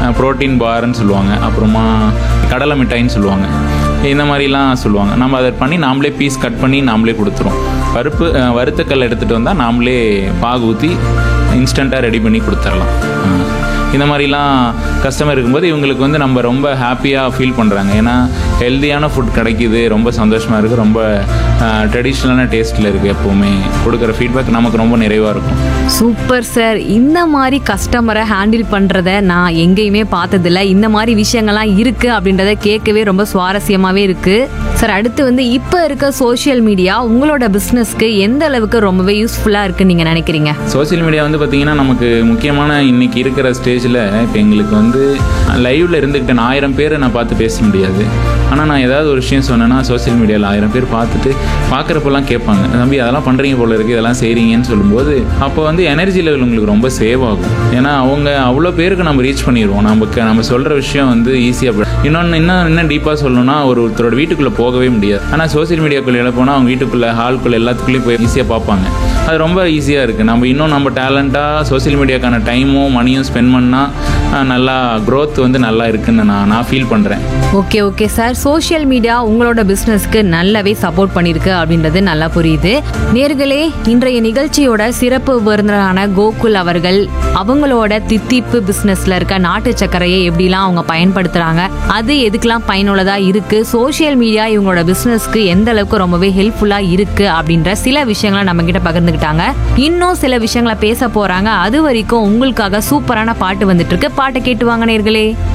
Protein பார்ன்னு சொல்லுவாங்க அப்புறமா கடலை மிட்டாய்ன்னு சொல்லுவாங்க இந்த மாதிரிலாம் சொல்லுவாங்க நம்ம அதை பண்ணி நாமளே பீஸ் கட் பண்ணி நாமளே கொடுத்துருவோம் பருப்பு அஹ், வறுத்தக்கல் எடுத்துகிட்டு வந்தால் நாமளே பாகு ஊற்றி இன்ஸ்டண்ட்டாக ரெடி பண்ணி கொடுத்துடலாம் அஹ். இந்த மாதிரிலாம் கஸ்டமர் இருக்கும்போது இவங்களுக்கு வந்து நம்ம ரொம்ப ஹாப்பியாக ஃபீல் பண்ணுறாங்க ஏன்னா ஹெல்த்தியான ஃபுட் கிடைக்குது ரொம்ப சந்தோஷமாக இருக்குது ரொம்ப ட்ரெடிஷ்னலான டேஸ்ட்டில் இருக்குது எப்போவுமே கொடுக்குற ஃபீட்பேக் நமக்கு ரொம்ப நிறைவாக இருக்கும் சூப்பர் சார் இந்த மாதிரி கஸ்டமரை ஹேண்டில் பண்றத நான் எங்கேயுமே பார்த்ததில்ல இந்த மாதிரி விஷயங்கள்லாம் இருக்கு அப்படின்றத கேட்கவே ரொம்ப சுவாரஸ்யமாவே இருக்கு சார் அடுத்து வந்து இப்போ இருக்க சோஷியல் மீடியா உங்களோட பிஸ்னஸ்க்கு எந்த அளவுக்கு ரொம்பவே யூஸ்ஃபுல்லா இருக்குன்னு நீங்க நினைக்கிறீங்க சோஷியல் மீடியா வந்து பார்த்தீங்கன்னா நமக்கு முக்கியமான இன்னைக்கு இருக்கிற ஸ்டேஜில் இப்போ எங்களுக்கு வந்து லைவ்ல இருந்துக்கிட்டு நான் ஆயிரம் பேரை நான் பார்த்து பேச முடியாது ஆனால் நான் ஏதாவது ஒரு விஷயம் சொன்னேன்னா சோஷியல் மீடியாவில் ஆயிரம் பேர் பார்த்துட்டு பார்க்குறப்பெல்லாம் கேட்பாங்க தம்பி அதெல்லாம் பண்ணுறீங்க போல இருக்குது இதெல்லாம் செய்கிறீங்கன்னு சொல்லும்போது அப்போ வந்து எனர்ஜி லெவல் உங்களுக்கு ரொம்ப சேவ் ஆகும் ஏன்னா அவங்க அவ்வளோ பேருக்கு நம்ம ரீச் பண்ணிடுவோம் நமக்கு நம்ம சொல்கிற விஷயம் வந்து ஈஸியாக இன்னொன்று இன்னும் இன்னும் டீப்பாக சொல்லணும்னா ஒரு ஒருத்தரோட வீட்டுக்குள்ளே போகவே முடியாது ஆனால் சோஷியல் மீடியாக்குள்ளே போனால் அவங்க வீட்டுக்குள்ளே ஹால்குள்ளே எல்லாத்துக்குள்ளேயும் போய் ஈஸியாக பார்ப்பாங்க அது ரொம்ப ஈஸியாக இருக்குது நம்ம இன்னும் நம்ம டேலண்ட்டாக சோஷியல் மீடியாக்கான டைமும் மணியும் ஸ்பெண்ட் பண்ணால் நல்லா growth வந்து நல்லா இருக்குன்னு நான் நான் ஃபீல் பண்ணுறேன் okay okay sir social media உங்களோட பிஸ்னஸ்க்கு நல்லாவே சப்போர்ட் பண்ணியிருக்கு அப்படின்றது நல்லா புரியுது நேர்களே இன்றைய நிகழ்ச்சியோட சிறப்பு விருந்தினரான கோகுல் அவர்கள் அவங்களோட தித்திப்பு பிஸ்னஸ்ல இருக்க நாட்டு சர்க்கரையை எப்படிலாம் அவங்க பயன்படுத்துறாங்க அது எதுக்கெல்லாம் பயனுள்ளதா இருக்கு சோஷியல் மீடியா இவங்களோட பிஸ்னஸ்க்கு எந்த அளவுக்கு ரொம்பவே ஹெல்ப்ஃபுல்லா இருக்கு அப்படின்ற சில விஷயங்களை நம்ம கிட்ட பகிர்ந்துக்கிட்டாங்க இன்னும் சில விஷயங்களை பேச போறாங்க அது வரைக்கும் உங்களுக்காக சூப்பரான பாட்டு வந்துட்டு இருக்கு பாட்டை கேட்டு வாங்க நேர்களே